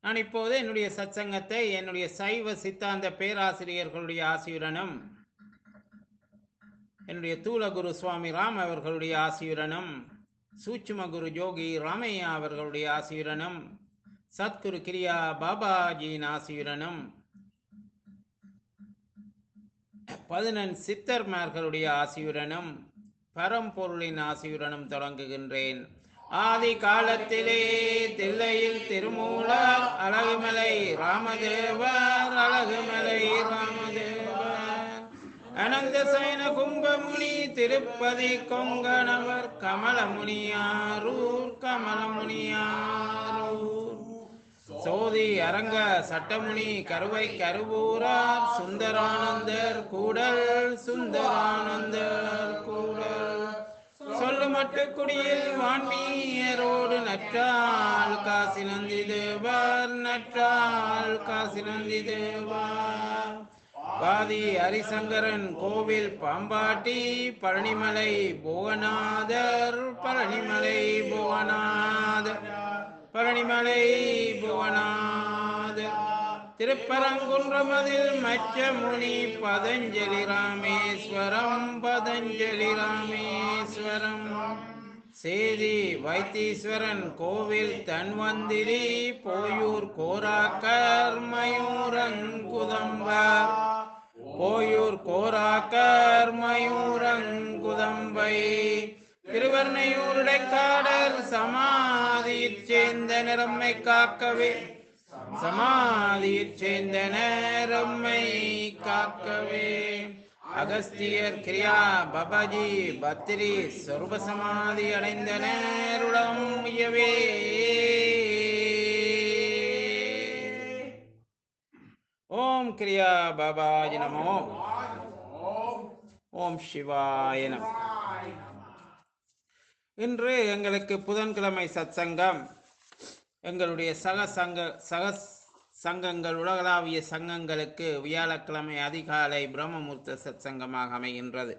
நான் இப்போது என்னுடைய சத்சங்கத்தை என்னுடைய சைவ சித்தாந்த பேராசிரியர்களுடைய ஆசியுடனும் என்னுடைய தூலகுரு சுவாமி ராம் அவர்களுடைய ஆசியுடனும் சூட்சும குரு ஜோகி ராமையா அவர்களுடைய ஆசியுடனும் சத்குரு கிரியா பாபாஜியின் ஆசியுடனும் பதினெண் சித்தர்மார்களுடைய ஆசியுடனும் பரம்பொருளின் ஆசியுடனும் தொடங்குகின்றேன் ஆதி காலத்திலே தில்லையில் திருமூலர் அழகுமலை ராமதேவர் அழகுமலை ராமதேவர் அனந்த சயன கும்பமுனி திருப்பதி கொங்கணவர் கமலமுனியாரூர் கமலமுனியாரூர் சோதி அரங்க சட்டமுனி கருவை கருவூரார் சுந்தரானந்தர் கூடல் சுந்தரானந்தர் கூடல் சொல்லு மட்டு குடியில் வான்மீயரோடு நற்றால் காசி நந்தி தேவர் நற்றால் காசி நந்தி தேவர் பாதி ஹரிசங்கரன் கோவில் பாம்பாட்டி பழனிமலை புவனாதர் பழனிமலை புவனாதர் பழனிமலை புவனாதர் திருப்பரங்குன்றமதில் மச்ச முனி பதஞ்சலி ராமேஸ்வரம் பதஞ்சலி ராமேஸ்வரம் சேதி வைத்தீஸ்வரன் கோவில் தன்வந்திரி போயூர் கோராக்கர் மயூரங்குதம்பர் போயூர் கோராக்கர் மயூரங்குதம்பை திருவர்ணையூருடைக்காடர் சமாதியிற் சேர்ந்த நிறம்மை காக்கவே சமாதியிற் சேர்ந்த நேரம்மை காக்கவே அகஸ்தியர் கிரியா பபாஜி பத்திரி சொருப சமாதி அடைந்த நேருடம் உயவே ஓம் கிரியா பாபாஜி நமோ ஓம் சிவாய நம இன்று எங்களுக்கு புதன்கிழமை சத்சங்கம் எங்களுடைய சக சங்க சக சங்கங்கள் உலகளாவிய சங்கங்களுக்கு வியாழக்கிழமை அதிகாலை பிரம்மமுர்த்த சத்சங்கமாக அமைகின்றது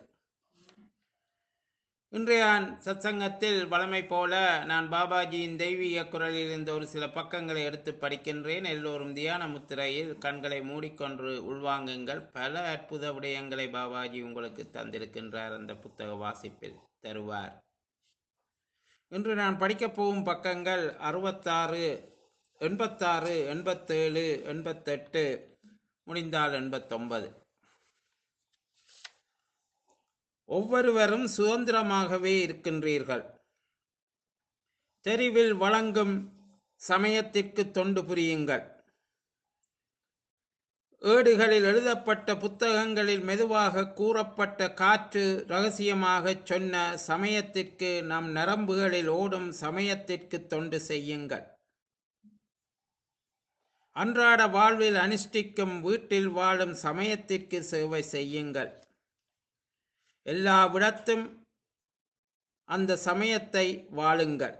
இன்றைய சத்சங்கத்தில் வழமை போல நான் பாபாஜியின் தெய்வீக குரலில் இருந்த ஒரு சில பக்கங்களை எடுத்து படிக்கின்றேன் எல்லோரும் தியான முத்திரையில் கண்களை மூடிக்கொண்டு உள்வாங்குங்கள் பல அற்புத விடயங்களை பாபாஜி உங்களுக்கு தந்திருக்கின்றார் அந்த புத்தக வாசிப்பில் தருவார் இன்று நான் படிக்கப் போகும் பக்கங்கள் அறுபத்தாறு எண்பத்தாறு எண்பத்தேழு எண்பத்தெட்டு முடிந்தால் எண்பத்தொன்பது ஒவ்வொருவரும் சுதந்திரமாகவே இருக்கின்றீர்கள் தெரிவில் வழங்கும் சமயத்திற்கு தொண்டு புரியுங்கள் ஏடுகளில் எழுதப்பட்ட புத்தகங்களில் மெதுவாக கூறப்பட்ட காற்று ரகசியமாகச் சொன்ன சமயத்திற்கு நம் நரம்புகளில் ஓடும் சமயத்திற்கு தொண்டு செய்யுங்கள் அன்றாட வாழ்வில் அனுஷ்டிக்கும் வீட்டில் வாழும் சமயத்திற்கு சேவை செய்யுங்கள் எல்லா விடத்தும் அந்த சமயத்தை வாழுங்கள்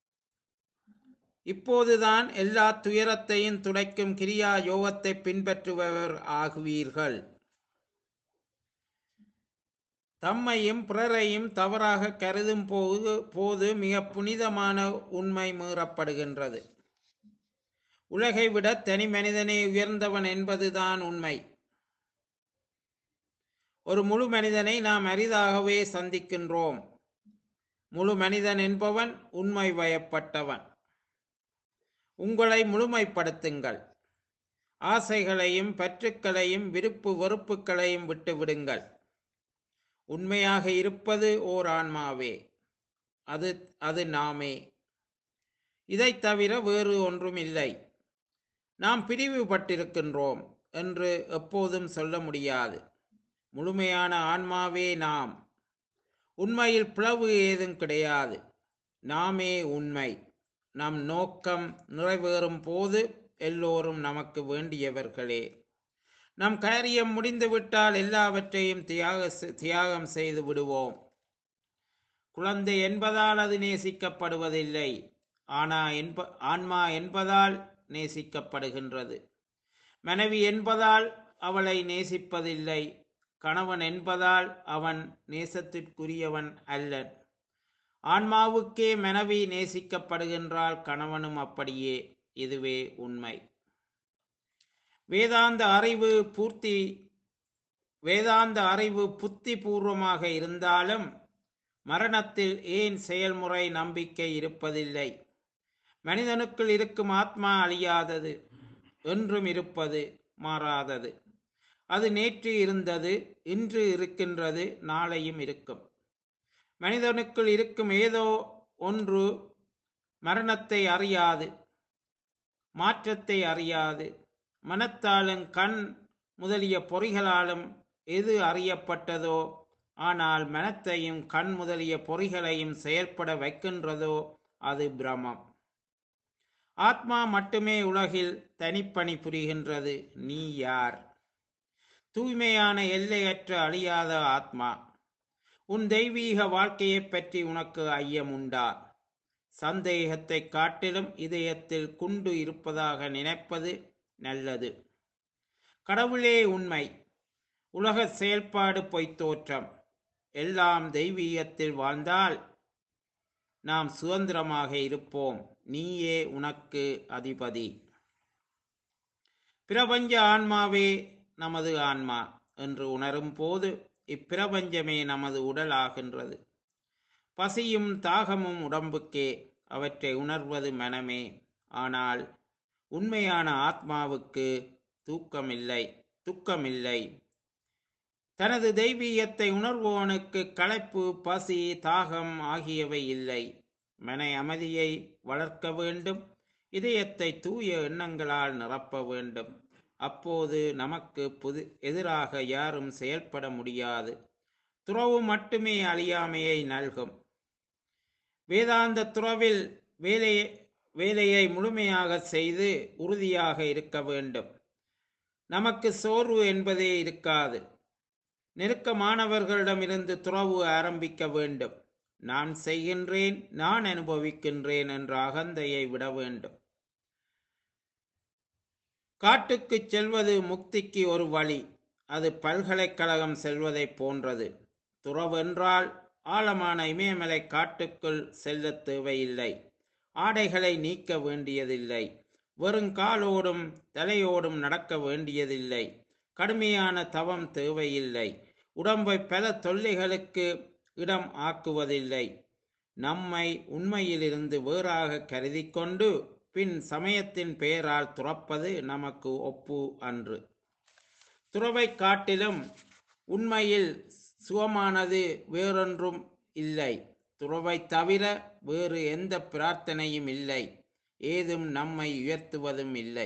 இப்போதுதான் எல்லா துயரத்தையும் துடைக்கும் கிரியா யோகத்தை பின்பற்றுபவர் ஆகுவீர்கள் தம்மையும் பிறரையும் தவறாக கருதும் போது போது மிக புனிதமான உண்மை மீறப்படுகின்றது உலகை விட தனி மனிதனே உயர்ந்தவன் என்பதுதான் உண்மை ஒரு முழு மனிதனை நாம் அரிதாகவே சந்திக்கின்றோம் முழு மனிதன் என்பவன் உண்மை வயப்பட்டவன் உங்களை முழுமைப்படுத்துங்கள் ஆசைகளையும் பற்றுக்களையும் விருப்பு வெறுப்புகளையும் விட்டு விடுங்கள் உண்மையாக இருப்பது ஓர் ஆன்மாவே அது அது நாமே இதைத் தவிர வேறு ஒன்றும் இல்லை நாம் பிரிவுபட்டிருக்கின்றோம் என்று எப்போதும் சொல்ல முடியாது முழுமையான ஆன்மாவே நாம் உண்மையில் பிளவு ஏதும் கிடையாது நாமே உண்மை நம் நோக்கம் நிறைவேறும் போது எல்லோரும் நமக்கு வேண்டியவர்களே நம் காரியம் முடிந்துவிட்டால் எல்லாவற்றையும் தியாக தியாகம் செய்து விடுவோம் குழந்தை என்பதால் அது நேசிக்கப்படுவதில்லை ஆனா என்ப ஆன்மா என்பதால் நேசிக்கப்படுகின்றது மனைவி என்பதால் அவளை நேசிப்பதில்லை கணவன் என்பதால் அவன் நேசத்திற்குரியவன் அல்லன் ஆன்மாவுக்கே மனைவி நேசிக்கப்படுகின்றால் கணவனும் அப்படியே இதுவே உண்மை வேதாந்த அறிவு பூர்த்தி வேதாந்த அறிவு புத்தி பூர்வமாக இருந்தாலும் மரணத்தில் ஏன் செயல்முறை நம்பிக்கை இருப்பதில்லை மனிதனுக்குள் இருக்கும் ஆத்மா அழியாதது என்றும் இருப்பது மாறாதது அது நேற்று இருந்தது இன்று இருக்கின்றது நாளையும் இருக்கும் மனிதனுக்குள் இருக்கும் ஏதோ ஒன்று மரணத்தை அறியாது மாற்றத்தை அறியாது மனத்தாலும் கண் முதலிய பொறிகளாலும் எது அறியப்பட்டதோ ஆனால் மனத்தையும் கண் முதலிய பொறிகளையும் செயற்பட வைக்கின்றதோ அது பிரமம் ஆத்மா மட்டுமே உலகில் தனிப்பணி புரிகின்றது நீ யார் தூய்மையான எல்லையற்ற அழியாத ஆத்மா உன் தெய்வீக வாழ்க்கையைப் பற்றி உனக்கு ஐயம் உண்டா சந்தேகத்தை காட்டிலும் இதயத்தில் குண்டு இருப்பதாக நினைப்பது நல்லது கடவுளே உண்மை உலக செயல்பாடு பொய்த்தோற்றம் எல்லாம் தெய்வீகத்தில் வாழ்ந்தால் நாம் சுதந்திரமாக இருப்போம் நீயே உனக்கு அதிபதி பிரபஞ்ச ஆன்மாவே நமது ஆன்மா என்று உணரும் போது இப்பிரபஞ்சமே நமது உடல் ஆகின்றது பசியும் தாகமும் உடம்புக்கே அவற்றை உணர்வது மனமே ஆனால் உண்மையான ஆத்மாவுக்கு தூக்கமில்லை துக்கமில்லை தனது தெய்வீகத்தை உணர்வோனுக்கு களைப்பு பசி தாகம் ஆகியவை இல்லை மன அமைதியை வளர்க்க வேண்டும் இதயத்தை தூய எண்ணங்களால் நிரப்ப வேண்டும் அப்போது நமக்கு புது எதிராக யாரும் செயல்பட முடியாது துறவு மட்டுமே அழியாமையை நல்கும் வேதாந்த துறவில் வேலையை வேலையை முழுமையாக செய்து உறுதியாக இருக்க வேண்டும் நமக்கு சோர்வு என்பதே இருக்காது நெருக்கமானவர்களிடமிருந்து துறவு ஆரம்பிக்க வேண்டும் நான் செய்கின்றேன் நான் அனுபவிக்கின்றேன் என்ற அகந்தையை விட வேண்டும் காட்டுக்கு செல்வது முக்திக்கு ஒரு வழி அது பல்கலைக்கழகம் செல்வதை போன்றது துறவென்றால் ஆழமான இமயமலை காட்டுக்குள் செல்ல தேவையில்லை ஆடைகளை நீக்க வேண்டியதில்லை வெறும் காலோடும் தலையோடும் நடக்க வேண்டியதில்லை கடுமையான தவம் தேவையில்லை உடம்பை பல தொல்லைகளுக்கு இடம் ஆக்குவதில்லை நம்மை உண்மையிலிருந்து வேறாக கருதி கொண்டு பின் சமயத்தின் பெயரால் துறப்பது நமக்கு ஒப்பு அன்று துறவை காட்டிலும் உண்மையில் சுகமானது வேறொன்றும் இல்லை துறவை தவிர வேறு எந்த பிரார்த்தனையும் இல்லை ஏதும் நம்மை உயர்த்துவதும் இல்லை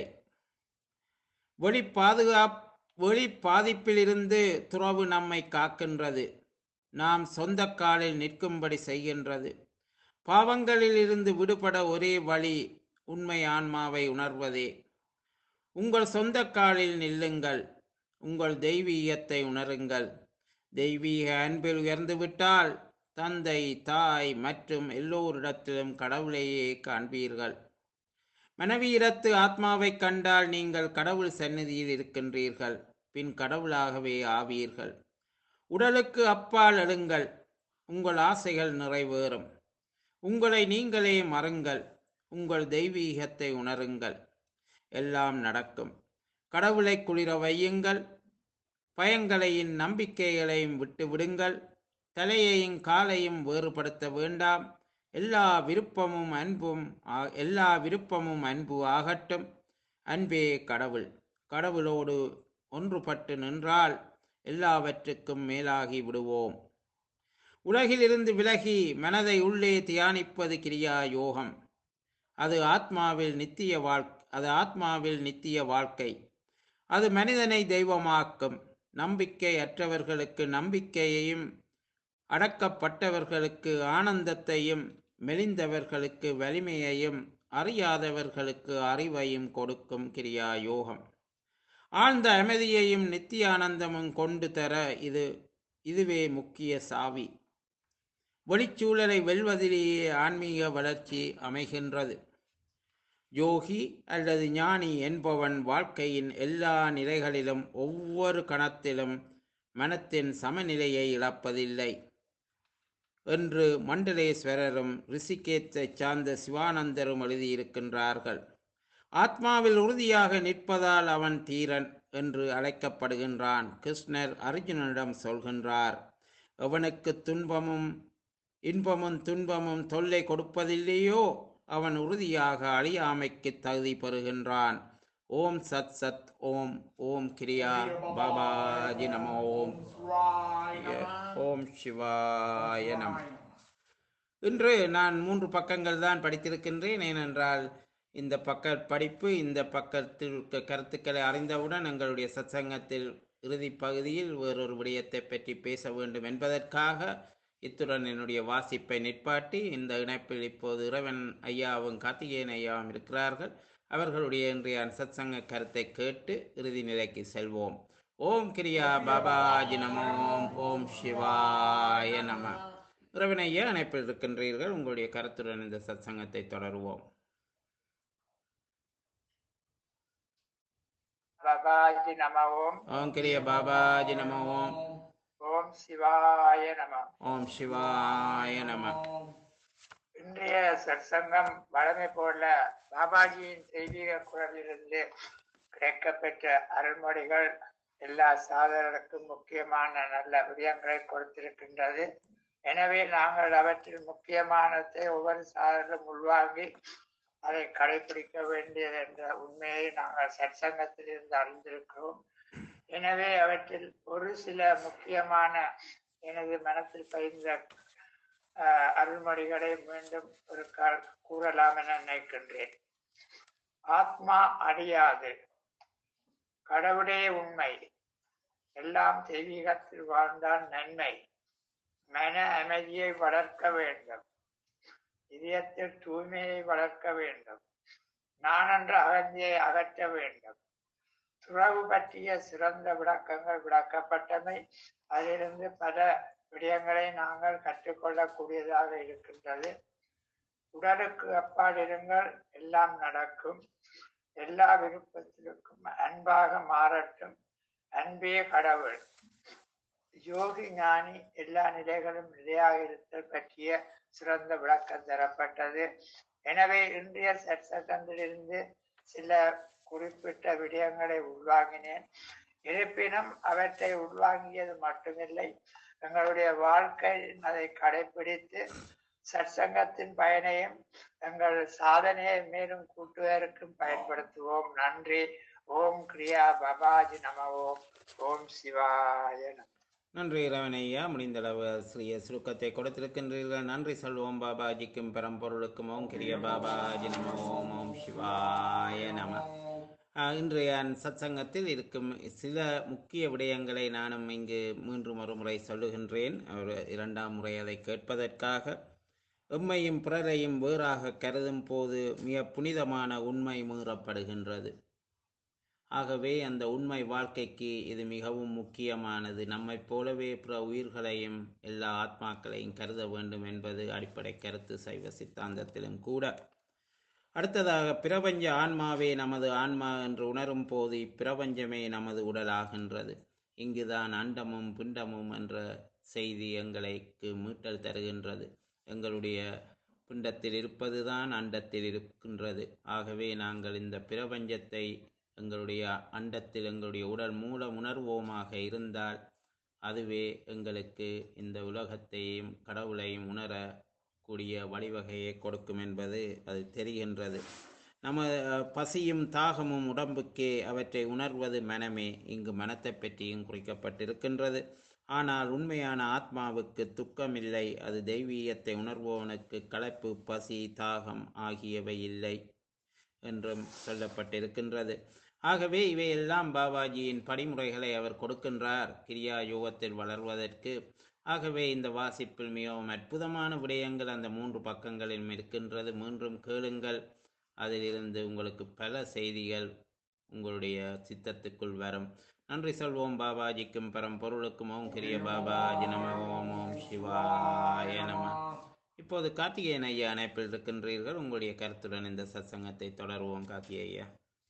வெளி பாதுகாப் வெளி பாதிப்பிலிருந்து துறவு நம்மை காக்கின்றது நாம் சொந்த காலில் நிற்கும்படி செய்கின்றது பாவங்களில் இருந்து விடுபட ஒரே வழி உண்மை ஆன்மாவை உணர்வதே உங்கள் சொந்த காலில் நில்லுங்கள் உங்கள் தெய்வீகத்தை உணருங்கள் தெய்வீக அன்பில் உயர்ந்துவிட்டால் தந்தை தாய் மற்றும் எல்லோரிடத்திலும் கடவுளையே காண்பீர்கள் மனைவியிடத்து ஆத்மாவை கண்டால் நீங்கள் கடவுள் சந்நிதியில் இருக்கின்றீர்கள் பின் கடவுளாகவே ஆவீர்கள் உடலுக்கு அப்பால் எழுங்கள் உங்கள் ஆசைகள் நிறைவேறும் உங்களை நீங்களே மறுங்கள் உங்கள் தெய்வீகத்தை உணருங்கள் எல்லாம் நடக்கும் கடவுளை குளிர வையுங்கள் பயங்களையும் நம்பிக்கைகளையும் விட்டு விடுங்கள் தலையையும் காலையும் வேறுபடுத்த வேண்டாம் எல்லா விருப்பமும் அன்பும் ஆ- எல்லா விருப்பமும் அன்பு ஆகட்டும் அன்பே கடவுள் கடவுளோடு ஒன்றுபட்டு நின்றால் எல்லாவற்றுக்கும் மேலாகி விடுவோம் உலகிலிருந்து விலகி மனதை உள்ளே தியானிப்பது கிரியா யோகம் அது ஆத்மாவில் நித்திய வாழ் அது ஆத்மாவில் நித்திய வாழ்க்கை அது மனிதனை தெய்வமாக்கும் நம்பிக்கை அற்றவர்களுக்கு நம்பிக்கையையும் அடக்கப்பட்டவர்களுக்கு ஆனந்தத்தையும் மெலிந்தவர்களுக்கு வலிமையையும் அறியாதவர்களுக்கு அறிவையும் கொடுக்கும் கிரியா யோகம் ஆழ்ந்த அமைதியையும் நித்திய ஆனந்தமும் கொண்டு தர இது இதுவே முக்கிய சாவி வெளிச்சூழலை வெல்வதிலேயே ஆன்மீக வளர்ச்சி அமைகின்றது யோகி அல்லது ஞானி என்பவன் வாழ்க்கையின் எல்லா நிலைகளிலும் ஒவ்வொரு கணத்திலும் மனத்தின் சமநிலையை இழப்பதில்லை என்று மண்டலேஸ்வரரும் ரிஷிகேத்தை சார்ந்த சிவானந்தரும் எழுதியிருக்கின்றார்கள் ஆத்மாவில் உறுதியாக நிற்பதால் அவன் தீரன் என்று அழைக்கப்படுகின்றான் கிருஷ்ணர் அர்ஜுனனிடம் சொல்கின்றார் அவனுக்கு துன்பமும் இன்பமும் துன்பமும் தொல்லை கொடுப்பதில்லையோ அவன் உறுதியாக அழியாமைக்கு தகுதி பெறுகின்றான் ஓம் சத் சத் ஓம் ஓம் கிரியா பாபாஜி நம ஓம் ஓம் சிவாய நம இன்று நான் மூன்று பக்கங்கள் தான் படித்திருக்கின்றேன் ஏனென்றால் இந்த பக்க படிப்பு இந்த பக்கத்தில் இருக்க கருத்துக்களை அறிந்தவுடன் எங்களுடைய சத்சங்கத்தில் இறுதி பகுதியில் வேறொரு விடயத்தை பற்றி பேச வேண்டும் என்பதற்காக இத்துடன் என்னுடைய வாசிப்பை நிற்பாட்டி இந்த இணைப்பில் இப்போது இறைவன் ஐயாவும் கார்த்திகேயன் ஐயாவும் இருக்கிறார்கள் அவர்களுடைய இன்றைய சத்சங்க கருத்தை கேட்டு இறுதி நிலைக்கு செல்வோம் ஓம் கிரியா பாபாஜி நம ஓம் ஓம் சிவாய நம இறைவன் ஐயா இணைப்பில் இருக்கின்றீர்கள் உங்களுடைய கருத்துடன் இந்த சத்சங்கத்தை தொடருவோம் பாபாஜி நம ஓம் ஓம் கிரிய பாபாஜி நம ஓம் ஓம் சிவாய நம ஓம் சிவாய நம இன்றைய சற்சங்கம் வழமை போல பாபாஜியின் தெய்வீக குரலிலிருந்து கிடைக்கப்பெற்ற அருள்மொழிகள் எல்லா சாதகருக்கும் முக்கியமான நல்ல விடயங்களை கொடுத்திருக்கின்றது எனவே நாங்கள் அவற்றில் முக்கியமானதை ஒவ்வொரு சாதகரும் உள்வாங்கி அதை கடைபிடிக்க வேண்டியது என்ற உண்மையை நாங்கள் சற்சங்கத்தில் இருந்து அறிந்திருக்கிறோம் எனவே அவற்றில் ஒரு சில முக்கியமான எனது மனத்தில் பதிந்த ஆஹ், அருள்மொழிகளை மீண்டும் ஒரு கால் கூறலாம் என நினைக்கின்றேன் ஆத்மா அழியாது கடவுளே உண்மை எல்லாம் தெய்வீகத்தில் வாழ்ந்தால் நன்மை மன அமைதியை வளர்க்க வேண்டும் இதயத்தில் தூய்மையை வளர்க்க வேண்டும் நானென்ற அகந்தியை அகற்ற வேண்டும் துறவு பற்றிய சிறந்த விளக்கங்கள் விளக்கப்பட்டமை அதிலிருந்து பல விடயங்களை நாங்கள் கற்றுக்கொள்ளக்கூடியதாக இருக்கின்றது உடலுக்கு அப்பால் இருங்கள் எல்லாம் நடக்கும் எல்லா விருப்பத்திற்கும் அன்பாக மாறட்டும் அன்பே கடவுள் யோகி ஞானி எல்லா நிலைகளும் நிலையாக இருத்தல் பற்றிய சிறந்த விளக்கம் தரப்பட்டது எனவே இன்றைய சட்டத்திலிருந்து சில குறிப்பிட்ட விடயங்களை உள்வாங்கினேன் இருப்பினும் அவற்றை உள்வாங்கியது மட்டுமில்லை எங்களுடைய வாழ்க்கை அதை கடைபிடித்து சற்சங்கத்தின் பயனையும் எங்கள் சாதனையை மேலும் கூட்டுவதற்கும் பயன்படுத்துவோம் நன்றி ஓம் கிரியா பபாஜி நம ஓம் ஓம் சிவாய நம நன்றி இறைவன் ஐயா முடிந்தளவு சிறிய சுருக்கத்தை கொடுத்திருக்கின்றீர்கள் நன்றி சொல்வோம் பாபாஜிக்கும் பரம்பொருளுக்கும் ஓம் கிரிய பாபாஜி நம ஓம் ஓம் சிவாய நம ஆஹ், இன்றைய சத்சங்கத்தில் இருக்கும் சில முக்கிய விடயங்களை நானும் இங்கு மீண்டும் ஒரு முறை சொல்லுகின்றேன் ஒரு இரண்டாம் முறை அதை கேட்பதற்காக எம்மையும் பிறரையும் வேறாக கருதும் போது மிக புனிதமான உண்மை மீறப்படுகின்றது ஆகவே அந்த உண்மை வாழ்க்கைக்கு இது மிகவும் முக்கியமானது நம்மைப் போலவே பிற உயிர்களையும் எல்லா ஆத்மாக்களையும் கருத வேண்டும் என்பது அடிப்படை கருத்து சைவ சித்தாந்தத்திலும் கூட அடுத்ததாக பிரபஞ்ச ஆன்மாவே நமது ஆன்மா என்று உணரும் போது இப்பிரபஞ்சமே நமது உடலாகின்றது இங்குதான் அண்டமும் பிண்டமும் என்ற செய்தி எங்களுக்கு மீட்டல் தருகின்றது எங்களுடைய பிண்டத்தில் இருப்பதுதான் அண்டத்தில் இருக்கின்றது ஆகவே நாங்கள் இந்த பிரபஞ்சத்தை எங்களுடைய அண்டத்தில் எங்களுடைய உடல் மூல உணர்வோமாக இருந்தால் அதுவே எங்களுக்கு இந்த உலகத்தையும் கடவுளையும் உணரக்கூடிய வழிவகையை கொடுக்கும் என்பது அது தெரிகின்றது நம்ம அஹ், பசியும் தாகமும் உடம்புக்கே அவற்றை உணர்வது மனமே இங்கு மனத்தை பற்றியும் குறிக்கப்பட்டிருக்கின்றது ஆனால் உண்மையான ஆத்மாவுக்கு துக்கமில்லை அது தெய்வீகத்தை உணர்பவனுக்கு களைப்பு பசி தாகம் ஆகியவை இல்லை என்றும் சொல்லப்பட்டிருக்கின்றது ஆகவே இவையெல்லாம் பாபாஜியின் படிமுறைகளை அவர் கொடுக்கின்றார் கிரியா யோகத்தில் வளர்வதற்கு ஆகவே இந்த வாசிப்பில் மிகவும் அற்புதமான விடயங்கள் அந்த மூன்று பக்கங்களிலும் இருக்கின்றது மீண்டும் கேளுங்கள் அதிலிருந்து உங்களுக்கு பல செய்திகள் உங்களுடைய சித்தத்துக்குள் வரும் நன்றி சொல்வோம் பாபாஜிக்கும் பரம்பொருளுக்கும் ஓம் கிரிய பாபாஜி நம ஓம் ஓம் சிவாய நம இப்போது கார்த்திகேயன் ஐயா அணைப்பில் இருக்கின்றீர்கள் உங்களுடைய கருத்துடன் இந்த சத்சங்கத்தை தொடருவோம் கார்த்திகேய ஐயா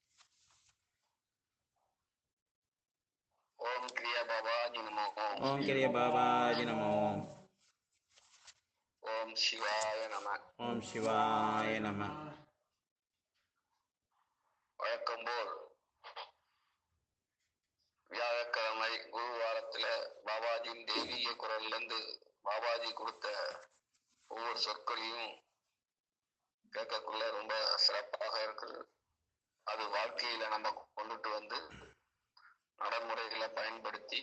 ஓம் கிரியா பாபாஜி நமோ ஓம் ஓம் கிரிய பாபாஜி நம ஓம் ஓம் சிவாய நம ஓம் சிவாய நம வழக்கம் போல் வியாழக்கிழமை குருவாரத்துல பாபாஜியின் தெய்வீக குரல்ல இருந்து பாபாஜி கொடுத்த ஒவ்வொரு சொற்களையும் கேட்கக்குள்ள ரொம்ப சிறப்பாக இருக்குது அது வாழ்க்கையில நம்ம கொண்டுட்டு வந்து நடைமுறைகளை பயன்படுத்தி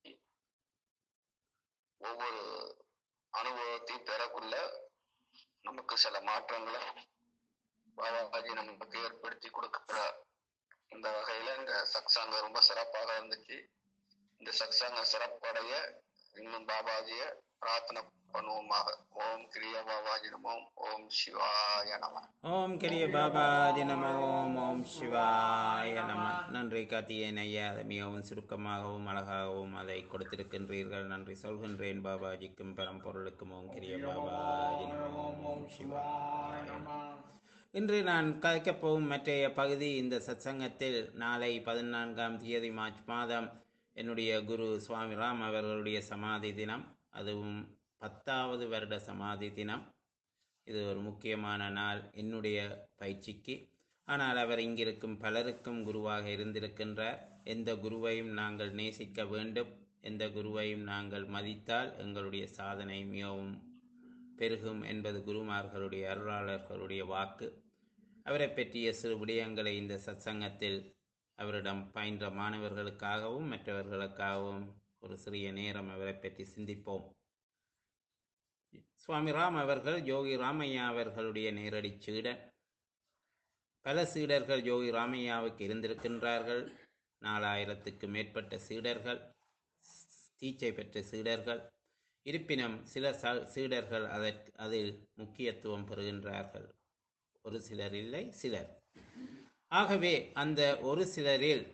ஒவ்வொரு அனுபவத்தையும் பெறக்குள்ள நமக்கு சில மாற்றங்களை பாபாஜி நமக்கு ஏற்படுத்தி கொடுக்கிறார் இந்த வகையில இந்த சக்சாங்க ரொம்ப சிறப்பாக இருந்துச்சு இந்த சக்சாங்க சிறப்படைய இன்னும் பாபாஜிய பிரார்த்தனை பண்ணுவோமாக ஓம் கிரியா பாபாஜி நமோம் ஓம் சிவாய நம ஓம் கிரிய பாபாஜி நம ஓம் ஓம் சிவாய நம நன்றி கார்த்திகேயன் ஐயா அதை மிகவும் சுருக்கமாகவும் அழகாகவும் அதை கொடுத்திருக்கின்றீர்கள் நன்றி சொல்கின்றேன் பாபாஜிக்கும் பரம்பொருளுக்கும் ஓம் கிரிய பாபாஜி நம ஓம் ஓம் சிவாய நம இன்று நான் கதைக்கப் போகும் மற்றைய பகுதி இந்த சத்சங்கத்தில் நாளை பதினான்காம் தேதி மார்ச் மாதம் என்னுடைய குரு சுவாமி ராம் அவர்களுடைய சமாதி தினம் அதுவும் பத்தாவது வருட சமாதி தினம் இது ஒரு முக்கியமான நாள் என்னுடைய பயிற்சிக்கு ஆனால் அவர் இங்கிருக்கும் பலருக்கும் குருவாக இருந்திருக்கின்றார் எந்த குருவையும் நாங்கள் நேசிக்க வேண்டும் எந்த குருவையும் நாங்கள் மதித்தால் எங்களுடைய சாதனை மிகவும் பெருகும் என்பது குருமார்களுடைய அருளாளர்களுடைய வாக்கு அவரை பற்றிய சிறு விடயங்களை இந்த சத்சங்கத்தில் அவரிடம் பயின்ற மாணவர்களுக்காகவும் மற்றவர்களுக்காகவும் ஒரு சிறிய நேரம் அவரை பற்றி சிந்திப்போம் சுவாமி ராம் அவர்கள் யோகி ராமையா அவர்களுடைய நேரடி சீடன் பல சீடர்கள் யோகி ராமையாவுக்கு இருந்திருக்கின்றார்கள் நாலாயிரத்துக்கு மேற்பட்ட சீடர்கள் தீட்சை பெற்ற சீடர்கள் இருப்பினும் சில ச- சீடர்கள் அதற்கு அதில் முக்கியத்துவம் பெறுகின்றார்கள் ஒரு சிலர் இல்லை சிலர் ஆகவே அந்த ஒரு சிலரில்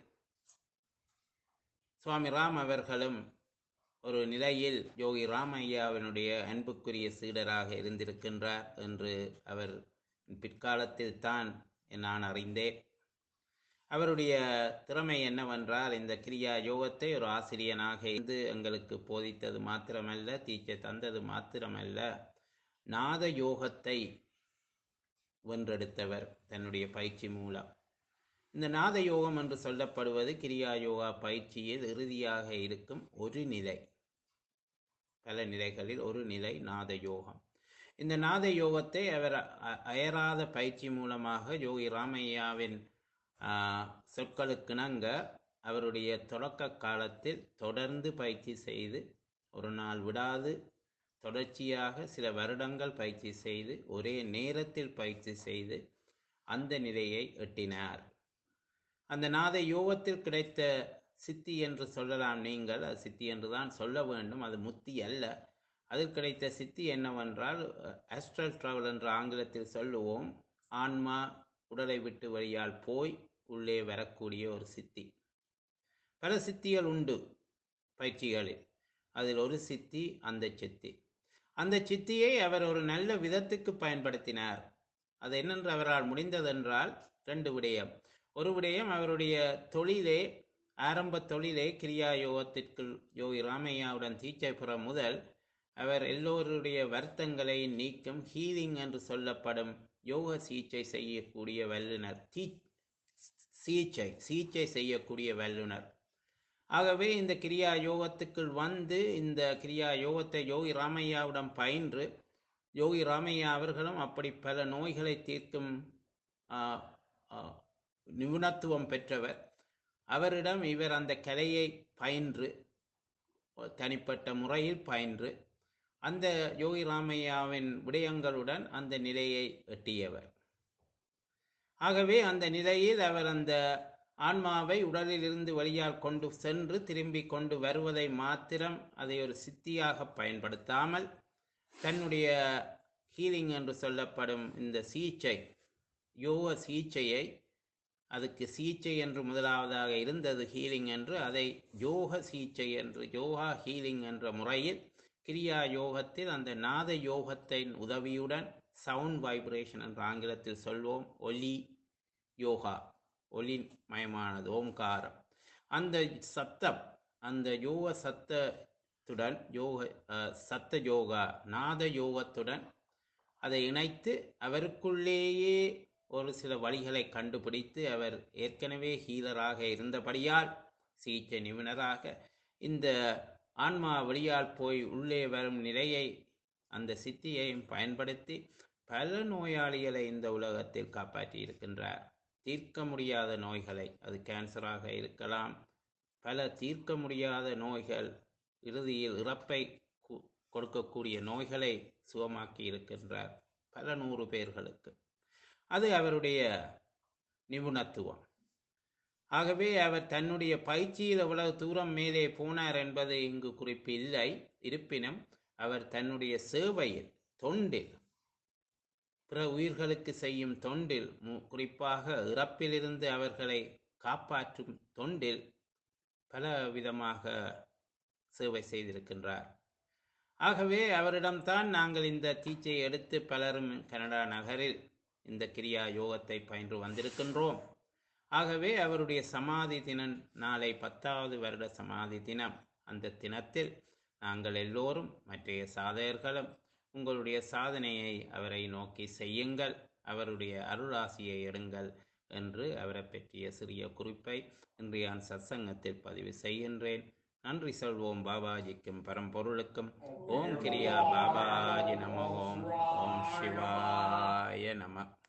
சுவாமி ராம் அவர்களும் ஒரு நிலையில் யோகி ராமையாவினுடைய அன்புக்குரிய சீடராக இருந்திருக்கின்றார் என்று அவர் பிற்காலத்தில் தான் நான் அறிந்தேன் அவருடைய திறமை என்னவென்றால் இந்த கிரியா யோகத்தை ஒரு ஆசிரியனாக இருந்து எங்களுக்கு போதித்தது மாத்திரமல்ல தீட்சை தந்தது மாத்திரமல்ல நாத யோகத்தை வென்றெடுத்தவர் தன்னுடைய பயிற்சி மூலம் இந்த நாத யோகம் என்று சொல்லப்படுவது கிரியா யோகா பயிற்சியில் இறுதியாக இருக்கும் ஒரு நிலை பல நிலைகளில் ஒரு நிலை நாத யோகம் இந்த நாத யோகத்தை அவர் அ- அயராத பயிற்சி மூலமாக யோகி ராமையாவின் ஆ, சொற்களுக்கிணங்க அவருடைய தொடக்க காலத்தில் தொடர்ந்து பயிற்சி செய்து ஒரு நாள் விடாது தொடர்ச்சியாக சில வருடங்கள் பயிற்சி செய்து ஒரே நேரத்தில் பயிற்சி செய்து அந்த நிலையை எட்டினார் அந்த நாத யோகத்தில் கிடைத்த சித்தி என்று சொல்லலாம் நீங்கள் அது சித்தி என்று தான் சொல்ல வேண்டும் அது முத்தி அல்ல அதில் கிடைத்த சித்தி என்னவென்றால் ஆஸ்ட்ரல் டிராவல் என்ற ஆங்கிலத்தில் சொல்லுவோம் ஆன்மா உடலை விட்டு வழியால் போய் உள்ளே வரக்கூடிய ஒரு சித்தி பல சித்திகள் உண்டு பயிற்சிகளில் அதில் ஒரு சித்தி அந்த சித்தி அந்த சித்தியை அவர் ஒரு நல்ல விதத்துக்கு பயன்படுத்தினார் அது என்னென்று அவரால் முடிந்ததென்றால் ரெண்டு விடயம் ஒரு விடயம் அவருடைய தொழிலே ஆரம்ப தொழிலே கிரியா யோகத்திற்குள் யோகி ராமையாவுடன் தீட்சை பெற முதல் அவர் எல்லோருடைய வருத்தங்களை நீக்கும் ஹீலிங் என்று சொல்லப்படும் யோக சிகிச்சை செய்யக்கூடிய வல்லுனர் தீ சிகிச்சை சிகிச்சை செய்யக்கூடிய வல்லுனர் ஆகவே இந்த கிரியா யோகத்துக்குள் வந்து இந்த கிரியா யோகத்தை யோகி ராமையாவிடம் பயின்று யோகி ராமையா அவர்களும் அப்படி பல நோய்களை தீர்க்கும் ஆ, ஆ, நிபுணத்துவம் பெற்றவர் அவரிடம் இவர் அந்த கலையை பயின்று தனிப்பட்ட முறையில் பயின்று அந்த யோகி ராமையாவின் விடயங்களுடன் அந்த நிலையை எட்டியவர் ஆகவே அந்த நிலையில் அவர் அந்த ஆன்மாவை உடலில் இருந்து வெளியால் கொண்டு சென்று திரும்பி கொண்டு வருவதை மாத்திரம் அதை ஒரு சித்தியாக பயன்படுத்தாமல் தன்னுடைய ஹீலிங் என்று சொல்லப்படும் இந்த சிகிச்சை யோக சிகிச்சையை அதுக்கு சிகிச்சை என்று முதலாவதாக இருந்தது ஹீலிங் என்று அதை யோக சிகிச்சை என்று யோகா ஹீலிங் என்ற முறையில் கிரியா யோகத்தில் அந்த நாத யோகத்தின் உதவியுடன் சவுண்ட் வைப்ரேஷன் என்ற ஆங்கிலத்தில் சொல்வோம் ஒலி யோகா ஒலி மயமானது ஓம்காரம் அந்த சத்தம் அந்த யோக சத்தத்துடன் யோக அஹ், சத்த யோகா நாத யோகத்துடன் அதை இணைத்து அவருக்குள்ளேயே ஒரு சில வழிகளை கண்டுபிடித்து அவர் ஏற்கனவே ஹீலராக இருந்தபடியால் சிகிச்சை நிபுணராக இந்த ஆன்மா வெளியால் போய் உள்ளே வரும் நிலையை அந்த சித்தியையும் பயன்படுத்தி பல நோயாளிகளை இந்த உலகத்தில் காப்பாற்றி இருக்கின்றார் தீர்க்க முடியாத நோய்களை அது கேன்சராக இருக்கலாம் பல தீர்க்க முடியாத நோய்கள் இறுதியில் இறப்பை கு- கொடுக்கக்கூடிய நோய்களை சுகமாக்கி இருக்கின்றார் பல நூறு பேர்களுக்கு அது அவருடைய நிபுணத்துவம் ஆகவே அவர் தன்னுடைய பயிற்சியில் எவ்வளவு தூரம் மேலே போனார் என்பது இங்கு குறிப்பு இல்லை இருப்பினும் அவர் தன்னுடைய சேவையில் தொண்டில் பிற உயிர்களுக்கு செய்யும் தொண்டில் மு- குறிப்பாக இறப்பிலிருந்து அவர்களை காப்பாற்றும் தொண்டில் பல விதமாக சேவை செய்திருக்கின்றார் ஆகவே அவரிடம்தான் நாங்கள் இந்த டீச்சை எடுத்து பலரும் கனடா நகரில் இந்த கிரியா யோகத்தை பயின்று வந்திருக்கின்றோம் ஆகவே அவருடைய சமாதி தினம் நாளை பத்தாவது வருட சமாதி தினம் அந்த தினத்தில் நாங்கள் எல்லோரும் மற்றைய சாதகர்களும் உங்களுடைய சாதனையை அவரை நோக்கி செய்யுங்கள் அவருடைய அருளாசியை எடுங்கள் என்று அவரை பற்றிய சிறிய குறிப்பை இன்றைய சத்சங்கத்தில் பதிவு செய்கின்றேன் நன்றி சொல்வோம் பாபாஜிக்கும் பரம்பொருளுக்கும் ஓம் கிரியா பாபாஜி நம ஓம் ஓம் சிவாய நம